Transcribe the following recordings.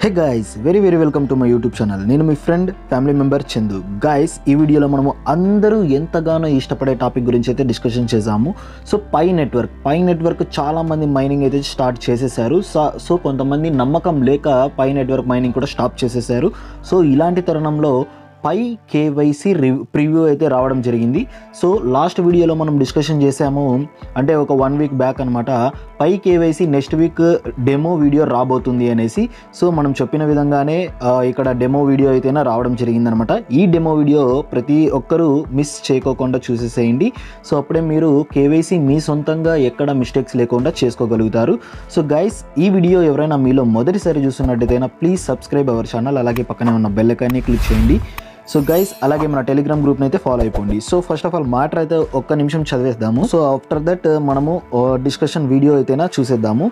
Hey guys very very welcome to my YouTube channel నేను మీ friend family member Chandu guys ఈ వీడియోలో మనము అందరూ ఎంతగానో ఇష్టపడే టాపిక్ గురించి అయితే డిస్కషన్ చేసాము so Pi network Pi network చాలా మంది మైనింగ్ అయితే స్టార్ట్ చేసేసారు సో- సో కొంతమంది నమ్మకం లేక పై నెట్వర్క్ మైనింగ్ కూడా స్టాప్ చేసేసారు సో ఇలాంటి తరుణంలో పై కేవైసీ ప్రివ్యూ అయితే రావడం జరిగింది సో లాస్ట్ వీడియోలో మనం డిస్కషన్ చేసాము అంటే ఒక వన్ వీక్ బ్యాక్ అనమాట Pi KYC next week demo video రాబోతుంది అనేసి సో మనం చెప్పిన విధంగానే ఆ, ఇక్కడ డెమో వీడియో అయితేనే రావడం జరిగిందనమాట ఈ డెమో వీడియో ప్రతి ఒక్కరూ మిస్ చేయకోకుండా చూసేసేయండి సో అప్పుడే మీరు కేవైసీ మీ సొంతంగా ఎక్కడ మిస్టేక్స్ లేకుండా చేసుకోగలుగుతారు సో గైస్ ఈ వీడియో ఎవరైనా మీలో మొదటిసారి చూస్తున్నట్టయితే ప్లీజ్ సబ్స్క్రైబ్ అవర్ ఛానల్ అలాగే పక్కనే ఉన్న బెల్ ఐకాన్ని క్లిక్ చేయండి సో గైస్ అలాగే మన టెలిగ్రామ్ గ్రూప్ని అయితే ఫాలో అయిపోండి so first of all matter అయితే ఒక్క నిమిషం చదివేద్దాము సో ఆఫ్టర్ దట్ మనము డిస్కషన్ వీడియో అయితేనా చూసేద్దాము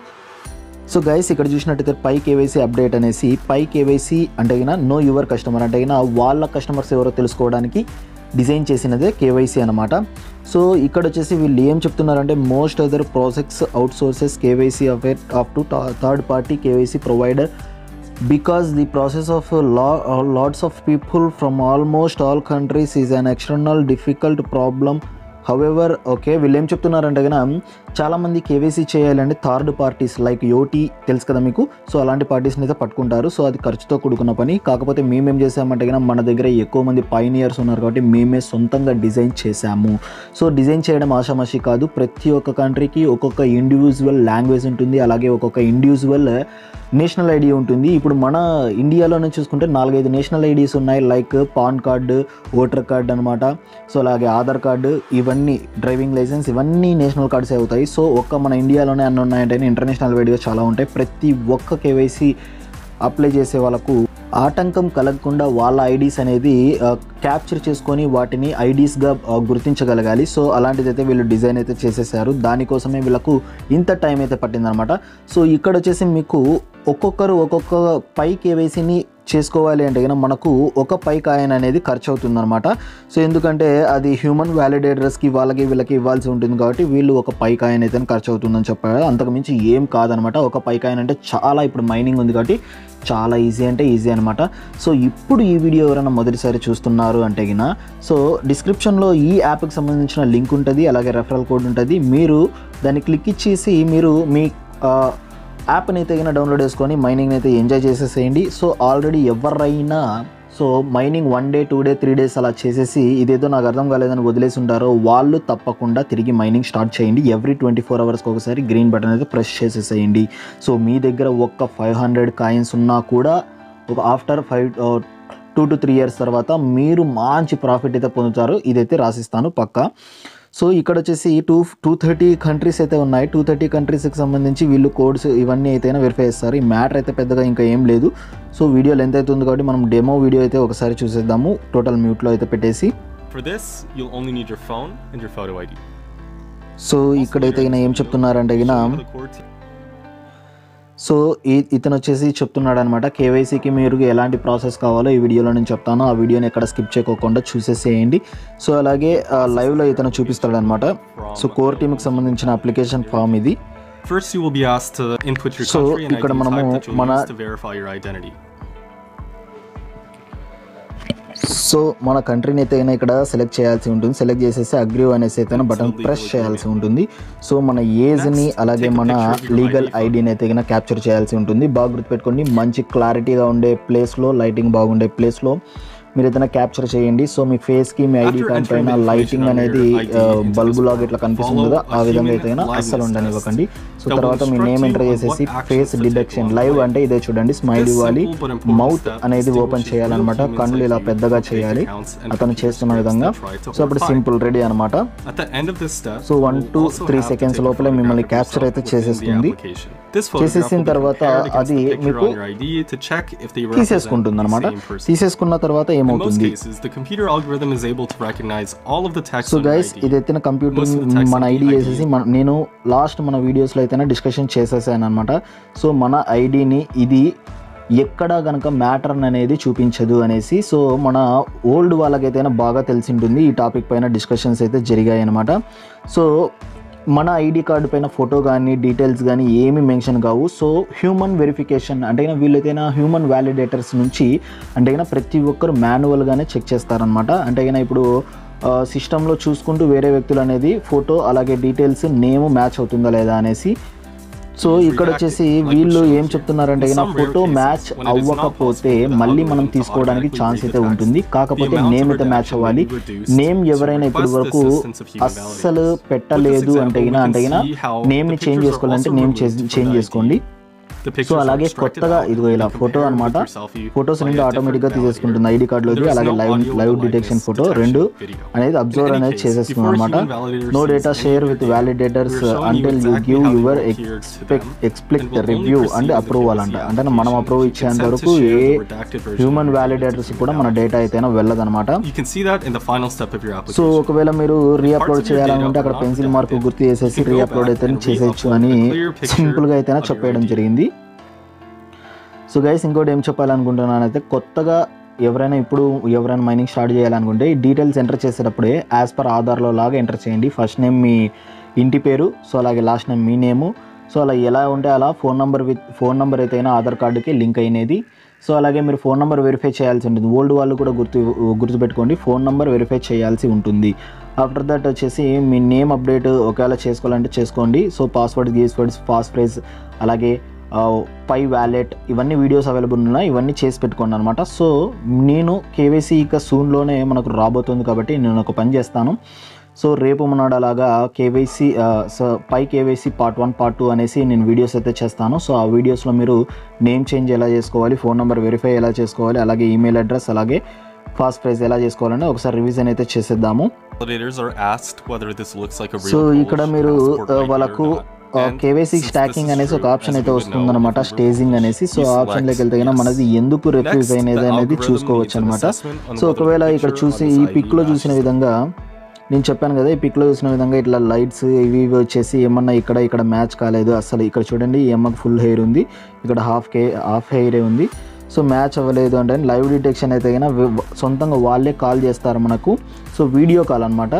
సో గైస్ ఇక్కడ చూసినట్టయితే పై కేవైసీ అప్డేట్ అనేసి పై కేవైసీ అంటే గిన నో యువర్ కస్టమర్ అంటే గిన వాళ్ళ కస్టమర్స్ ఎవరో తెలుసుకోవడానికి డిజైన్ చేసినదే కేవైసీ అనమాట సో ఇక్కడ వచ్చేసి వీళ్ళు ఏం చెప్తున్నారంటే most other projects outsources KYC off off to third party KYC provider because the process of a lo- uh, lots of people from almost all countries is an external difficult problem however okay వీళ్ళు ఏం చెప్తున్నారంటే కనుక చాలామంది KYC చేయాలంటే third parties like యోటీ తెలుసు కదా మీకు so అలాంటి పార్టీస్ని అయితే పట్టుకుంటారు సో అది ఖర్చుతో కూడుకున్న పని కాకపోతే మేమేం చేసామంటే కనుక మన దగ్గర ఎక్కువ మంది పైనియర్స్ ఉన్నారు కాబట్టి మేమే సొంతంగా డిజైన్ చేశాము సో డిజైన్ చేయడం ఆషామాషి కాదు ప్రతి ఒక్క కంట్రీకి ఒక్కొక్క ఇండివిజువల్ లాంగ్వేజ్ ఉంటుంది అలాగే ఒక్కొక్క ఇండివిజువల్ నేషనల్ ఐడి ఉంటుంది ఇప్పుడు మన ఇండియాలోనే చూసుకుంటే నాలుగైదు నేషనల్ ఐడీస్ ఉన్నాయి like PAN card voter card అనమాట సో అలాగే ఆధార్ కార్డు ఇవన్నీ డ్రైవింగ్ లైసెన్స్ ఇవన్నీ నేషనల్ కార్డ్స్ అవుతాయి సో ఒక్క మన ఇండియాలోనే అన్నీ ఉన్నాయంటే ఇంటర్నేషనల్ ఐడియా చాలా ఉంటాయి ప్రతి ఒక్క కేవైసీ అప్లై చేసే వాళ్ళకు ఆటంకం కలగకుండా వాళ్ళ ఐడీస్ అనేది క్యాప్చర్ చేసుకొని వాటిని ఐడీస్గా గుర్తించగలగాలి సో అలాంటిదైతే వీళ్ళు డిజైన్ అయితే చేసేసారు దానికోసమే వీళ్ళకు ఇంత టైం అయితే పట్టిందనమాట సో ఇక్కడ వచ్చేసి మీకు ఒక్కొక్కరు ఒక్కొక్క పై కేవైసీని చేసుకోవాలి అంటే కనుక మనకు ఒక పై కాయిన్ అనేది ఖర్చు అవుతుందన్నమాట సో ఎందుకంటే అది హ్యూమన్ వ్యాలిడేటర్స్కి వాళ్ళకి వీళ్ళకి ఇవ్వాల్సి ఉంటుంది కాబట్టి వీళ్ళు ఒక పై కాయిన్ అయితే ఖర్చు అవుతుందని చెప్పారు అంతకుమించి ఏం కాదనమాట ఒక పై కాయిన్ అంటే చాలా ఇప్పుడు మైనింగ్ ఉంది కాబట్టి చాలా ఈజీ అంటే ఈజీ అనమాట సో ఇప్పుడు ఈ వీడియో ఎవరైనా మొదటిసారి చూస్తున్నారు అంటే గిన సో డిస్క్రిప్షన్లో ఈ యాప్కి సంబంధించిన లింక్ ఉంటుంది అలాగే రెఫరల్ కోడ్ ఉంటుంది మీరు దాన్ని క్లిక్ ఇచ్చేసి మీరు మీ ఆ, యాప్ని అయితే అయినా డౌన్లోడ్ చేసుకొని మైనింగ్ అయితే ఎంజాయ్ చేసేసేయండి సో ఆల్రెడీ ఎవరైనా so mining one day two day three days అలా చేసేసి ఇదేదో నాకు అర్థం కాలేదని వదిలేసి ఉంటారో వాళ్ళు తప్పకుండా తిరిగి మైనింగ్ స్టార్ట్ చేయండి ఎవ్రీ ట్వంటీ ఫోర్ అవర్స్కి ఒకసారి గ్రీన్ బటన్ అయితే ప్రెస్ చేసేసేయండి సో మీ దగ్గర ఒక్క ఫైవ్ హండ్రెడ్ కాయిన్స్ ఉన్నా కూడా ఒక after five two to three years తర్వాత మీరు మంచి ప్రాఫిట్ అయితే పొందుతారు ఇదైతే రాసిస్తాను పక్కా సో ఇక్కడ వచ్చేసి టూ టూ థర్టీ కంట్రీస్ అయితే ఉన్నాయి టూ థర్టీ కంట్రీస్కి సంబంధించి వీళ్ళు కోడ్స్ ఇవన్నీ అయితే వెరిఫై చేస్తారు ఈ మ్యాటర్ అయితే పెద్దగా ఇంకా ఏం లేదు సో వీడియో లెంత్ అయితే ఉంది కాబట్టి మనం డెమో వీడియో అయితే ఒకసారి చూసేద్దాము టోటల్ మ్యూట్లో అయితే పెట్టేసి For this, you'll only need your phone and your photo ID. So ఇక్కడైతే ఈయన ఏం చెప్తున్నారంటే ఈయన Show you how the core team- so ఈ- ఇతను వచ్చేసి చెప్తున్నాడు అనమాట కేవైసీకి మీరు ఎలాంటి ప్రాసెస్ కావాలో ఈ వీడియోలో నేను చెప్తాను ఆ వీడియోని ఎక్కడ స్కిప్ చేయకోకుండా చూసేసేయండి సో అలాగే ఆ, లైవ్లో ఇతను చూపిస్తాడు అనమాట సో కోర్ టీమ్కి సంబంధించిన అప్లికేషన్ ఫామ్ ఇది First, you will be asked to input your So, country and ఇక్కడ ID మనము type that you'll మన- use to verify your identity. So మన కంట్రీని అయితే అయినా ఇక్కడ సెలెక్ట్ చేయాల్సి ఉంటుంది సెలెక్ట్ చేసేసి అగ్రీ అనేసి అయితే బటన్ ప్రెస్ చేయాల్సి ఉంటుంది సో మన ఏజ్ని అలాగే మన లీగల్ ఐడిని అయితే అయినా క్యాప్చర్ చేయాల్సి ఉంటుంది బాగా గుర్తుపెట్టుకోండి మంచి క్లారిటీగా ఉండే ప్లేస్లో లైటింగ్ బాగుండే ప్లేస్లో మీరు ఏదైనా క్యాప్చర్ చేయండి సో మీ ఫేస్కి మీ ఐడి After కార్డ్ entering పైన the లైటింగ్ information on అనేది your ID into bulb this లాగా ఇట్లా form, కనిపిస్తుంది follow కదా ఆ a విధంగా human అయితే అయినా liveness అస్సలు ఉండనివ్వకండి సో that will తర్వాత మీ name instruct enter you on చేసేసి what face actions to take deduction along the live way. అంటే ఇదే చూడండి స్మైల్ This ఇవ్వాలి simple but important mouth step అనేది ఓపెన్ distinguishes చేయాలన్నమాట real humans కళ్ళు like ఇలా you పెద్దగా from fake చేయాలి accounts and అతను computer చేస్తున్న scripts విధంగా that try to సో అప్పుడు override. సింపుల్ రెడీ అనమాట At the end of this step, so one you'll two also three have to seconds take a లోపలే మిమ్మల్ని photograph of capture yourself అయితే within the చేసేస్తుంది application. This photograph చేసేసిన will be తర్వాత compared against అది the picture మీకు on your ID to check if they represent తీసేసుకుంటుంది the అనమాట same person. తీసేసుకున్న తర్వాత In most ఏమవుతుంది cases, the computer algorithm is able to recognize all of the text so on your guys ID. ఇది ఎత్తిన computer Most of the text మన on the ID ID వేసేసి మన నేను లాస్ట్ మన వీడియోస్లో అయితేనే డిస్కషన్ చేసేసాను అనమాట సో మన ఐడిని ఇది ఎక్కడ కనుక మ్యాటర్ అనేది చూపించదు అనేసి సో మన ఓల్డ్ వాళ్ళకైతేనే బాగా తెలిసి ఉంటుంది ఈ టాపిక్ పైన డిస్కషన్స్ అయితే జరిగాయి అనమాట సో మన ఐడి కార్డు పైన ఫోటో కానీ డీటెయిల్స్ కానీ ఏమీ మెన్షన్ కావు సో హ్యూమన్ వెరిఫికేషన్ అంటే అయినా వీళ్ళైతేనా హ్యూమన్ వ్యాలిడేటర్స్ నుంచి అంటే అయినా ప్రతి ఒక్కరు మాన్యువల్గానే చెక్ చేస్తారనమాట అంటే అయినా ఇప్పుడు సిస్టంలో చూసుకుంటూ వేరే వ్యక్తులు అనేది ఫోటో అలాగే డీటెయిల్స్ నేమ్ మ్యాచ్ అవుతుందా లేదా అనేసి సో ఇక్కడ వచ్చేసి వీళ్ళు ఏం చెప్తున్నారంటే నా ఫోటో మ్యాచ్ అవ్వకపోతే మళ్ళీ మనం తీసుకోవడానికి ఛాన్స్ అయితే ఉంటుంది కాకపోతే నేమ్ అయితే మ్యాచ్ అవ్వాలి నేమ్ ఎవరైనా ఇప్పటి వరకు అస్సలు పెట్టలేదు అంటే గిన అంటే గిన నేమ్ని చేంజ్ చేసుకోవాలంటే నేమ్ చేంజ్ చేసుకోండి సో అలాగే కొత్తగా ఇదిగో ఇలా ఫోటో అనమాట ఫొటోస్ రెండు ఆటోమేటిక్గా తీసేసుకుంటుంది ఐడి కార్డులోది అలాగే లైవ్ లైవ్ డిటెక్షన్ ఫోటో రెండు అనేది అబ్జర్వ్ అనేది చేసేస్తుంది అనమాట no data share with validators until you give your expect explicit review and approval అంట అంటే మనం అప్రూవ్ ఇచ్చేంత వరకు ఏ హ్యూమన్ వ్యాలిడేటర్స్ కూడా మన డేటా అయితేనా వెళ్ళదన్నమాట You can see that in the final step of your so application. ఒకవేళ మీరు రీఅప్లోడ్ చేయాలనుకుంటే అక్కడ పెన్సిల్ మార్క్ గుర్తు చేసేసి రీఅప్లోడ్ అయితే చేసేయచ్చు అని సింపుల్గా అయితేనే చెప్పేయడం జరిగింది సో గైస్ ఇంకోటి ఏం చెప్పాలనుకుంటున్నానైతే కొత్తగా ఎవరైనా ఇప్పుడు ఎవరైనా మైనింగ్ స్టార్ట్ చేయాలనుకుంటే ఈ డీటెయిల్స్ ఎంటర్ చేసేటప్పుడే యాజ్ పర్ ఆధార్లో లాగా ఎంటర్ చేయండి ఫస్ట్ నేమ్ మీ ఇంటి పేరు సో అలాగే లాస్ట్ నేమ్ మీ నేము సో అలా ఎలా ఉంటే అలా phone number with phone number అయితే అయినా ఆధార్ కార్డుకి లింక్ అయినది సో అలాగే మీరు ఫోన్ నెంబర్ వెరిఫై చేయాల్సి ఉంటుంది ఓల్డ్ వాళ్ళు కూడా గుర్తు గుర్తుపెట్టుకోండి ఫోన్ నెంబర్ వెరిఫై చేయాల్సి ఉంటుంది ఆఫ్టర్ దట్ వచ్చేసి మీ నేమ్ అప్డేట్ ఒకవేళ చేసుకోవాలంటే చేసుకోండి సో పాస్వర్డ్ గీస్వర్డ్స్ పాస్ ఫ్రేజ్ అలాగే పై వ్యాలెట్ ఇవన్నీ వీడియోస్ అవైలబుల్ ఉన్నాయి ఇవన్నీ చేసి పెట్టుకోండి అనమాట సో నేను కేవైసీ ఇక సూన్లోనే మనకు రాబోతుంది కాబట్టి నేను ఒక పని చేస్తాను సో రేపు మొన్నడు అలాగా KYC so Pi KYC part one part two అనేసి నేను వీడియోస్ అయితే చేస్తాను సో ఆ వీడియోస్లో మీరు నేమ్ చేంజ్ ఎలా చేసుకోవాలి ఫోన్ నెంబర్ వెరిఫై ఎలా చేసుకోవాలి అలాగే ఈమెయిల్ అడ్రస్ అలాగే ఫాస్ట్ ప్రైస్ ఎలా చేసుకోవాలని ఒకసారి రివిజన్ అయితే చేసేద్దాము Validators are asked whether this looks like a real so Polish ఇక్కడ మీరు passport ఆ, ID or వాళ్ళకు not. And KYC since this staking is అనేసి ఒక true, ఆప్షన్ as అయితే we would know వస్తుందన్నమాట if we were స్టేజింగ్ అనేసి so you ఆ ఆప్షన్లోకి select వెళ్తే కనుక yes. మనది ఎందుకు రిఫ్యూజ్ Next, అయినది the అనేది algorithm చూసుకోవచ్చు needs an అనమాట assessment on so whether the ఒకవేళ ఇక్కడ picture చూసి on ఈ this ID పిక్లో చూసిన matches the విధంగా నేను చెప్పాను కదా ఈ పిక్లో చూసిన విధంగా ఇట్లా లైట్స్ ఇవి ఇవి వచ్చేసి ఏమన్నా ఇక్కడ ఇక్కడ మ్యాచ్ కాలేదు అసలు ఇక్కడ చూడండి ఈ అమ్మకి ఫుల్ హెయిర్ ఉంది ఇక్కడ హాఫ్ కే హాఫ్ హెయిరే ఉంది సో మ్యాచ్ అవ్వలేదు అంటే లైవ్ డిటెక్షన్ అయితే కనుక వి- సొంతంగా వాళ్ళే కాల్ చేస్తారు మనకు సో వీడియో కాల్ అనమాట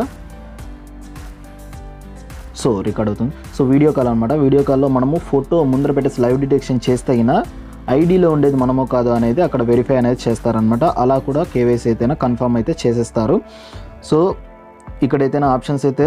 సో రికార్డ్ అవుతుంది సో వీడియో కాల్ అనమాట వీడియో కాల్లో మనము ఫోటో ముందర పెట్టేసి లైవ్ డిటెక్షన్ చేస్తే అయినా ఐడిలో ఉండేది మనమో కాదో అనేది అక్కడ వెరిఫై అనేది చేస్తారనమాట అలా కూడా కేవైసీ అయితేనా కన్ఫర్మ్ అయితే చేసేస్తారు సో ఇక్కడైతేనా ఆప్షన్స్ అయితే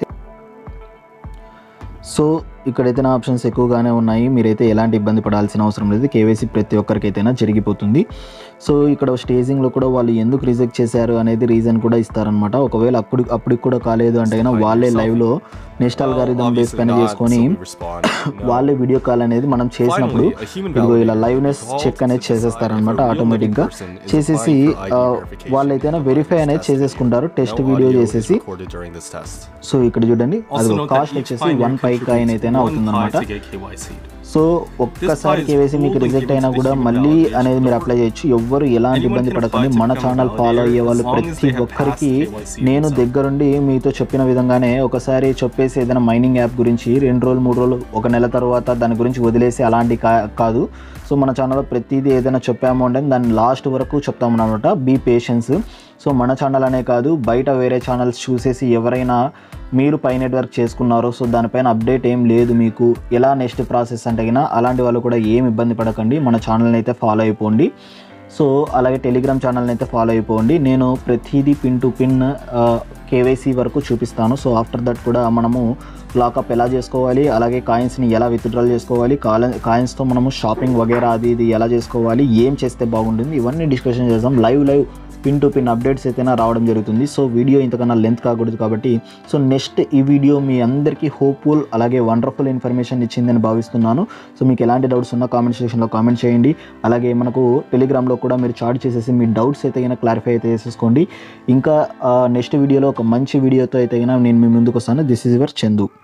సో ఇక్కడైతే ఆప్షన్స్ ఎక్కువగానే ఉన్నాయి మీరైతే ఎలాంటి ఇబ్బంది పడాల్సిన అవసరం లేదు కేవైసీ ప్రతి ఒక్కరికైతేనా జరిగిపోతుంది సో ఇక్కడ స్టేజింగ్లో కూడా వాళ్ళు ఎందుకు రిజెక్ట్ చేశారు అనేది రీజన్ కూడా ఇస్తారనమాట ఒకవేళ అప్పుడు అప్పటికి కూడా కాలేదు అంటే కనుక వాళ్ళే లైవ్లో నెక్స్ట్ అల్గారిథం బేస్ obviously పైన not, చేసుకొని so we respond, no. వాళ్ళే వీడియో కాల్ అనేది మనం చేసినప్పుడు Finally, a human ఇదిగో ఇలా validator లైవ్నెస్ involved చెక్ అనేది to decide చేసేస్తారనమాట if a real ఆటోమేటిక్గా living person is చేసేసి applying for ID ఆ, verification వాళ్ళైతేనా and వెరిఫై this అనేది test video. చేసేసుకుంటారు test No video audio is చేసేసి recorded during this test. So ఇక్కడ చూడండి Also అది note that కాస్ట్ each వచ్చేసి pioneer one Pi coin contributes అయితేనే one అవుతుందన్నమాట pi to get KYC. So ఒక్కసారి This కేవైసీ మీకు prize రిజెక్ట్ will అయినా give కూడా to the మళ్ళీ human అనేది మీరు validation అప్లై చేయొచ్చు ఎవ్వరు ఎలాంటి Anyone ఇబ్బంది can పడకండి apply to మన become channel a follow validator అయ్యే వాళ్ళు as long as ప్రతి they have ఒక్కరికి passed KYC నేను themselves. దగ్గరుండి మీతో చెప్పిన విధంగానే ఒకసారి చెప్పేసి ఏదైనా మైనింగ్ యాప్ గురించి రెండు రోజులు మూడు రోజులు ఒక నెల తర్వాత దాని గురించి వదిలేసి అలాంటి కా- కాదు సో మన ఛానల్లో ప్రతిదీ ఏదైనా చెప్పాము అంటే దాన్ని లాస్ట్ వరకు చెప్తాము అనమాట బీ పేషెన్స్ సో మన ఛానల్ అనే కాదు బయట వేరే ఛానల్స్ చూసేసి ఎవరైనా మీరు పై నెట్వర్క్ చేసుకున్నారో సో దానిపైన అప్డేట్ ఏం లేదు మీకు ఎలా నెక్స్ట్ ప్రాసెస్ అంటే గినా అలాంటి వాళ్ళు కూడా ఏం ఇబ్బంది పడకండి మన ఛానల్ని అయితే ఫాలో అయిపోండి సో అలాగే టెలిగ్రామ్ ఛానల్ని అయితే ఫాలో అయిపోండి నేను ప్రతిదీ పిన్ టు పిన్ కేవైసీ వరకు చూపిస్తాను సో ఆఫ్టర్ దట్ కూడా మనము లాకప్ ఎలా చేసుకోవాలి అలాగే కాయిన్స్ని ఎలా విత్డ్రాల్ చేసుకోవాలి కాల కాయిన్స్తో మనము షాపింగ్ వగేరా అది ఇది ఎలా చేసుకోవాలి ఏం చేస్తే బాగుంటుంది ఇవన్నీ డిస్కషన్ చేద్దాం live live pin to pin updates అయితేనే రావడం జరుగుతుంది సో వీడియో ఇంతకన్నా లెంత్ కాకూడదు కాబట్టి సో నెక్స్ట్ ఈ వీడియో మీ అందరికీ హోప్ఫుల్ అలాగే వండర్ఫుల్ ఇన్ఫర్మేషన్ ఇచ్చిందని భావిస్తున్నాను సో మీకు ఎలాంటి డౌట్స్ ఉన్నా కామెంట్ సెక్షన్లో కామెంట్ చేయండి అలాగే మనకు టెలిగ్రామ్లో కూడా మీరు చాట్ చేసేసి మీ డౌట్స్ అయితే అయినా క్లారిఫై అయితే చేసేసుకోండి ఇంకా నెక్స్ట్ వీడియోలో ఒక మంచి వీడియోతో అయితే అయినా నేను మీ ముందుకు వస్తాను దిస్ ఈజ్ యువర్ చందు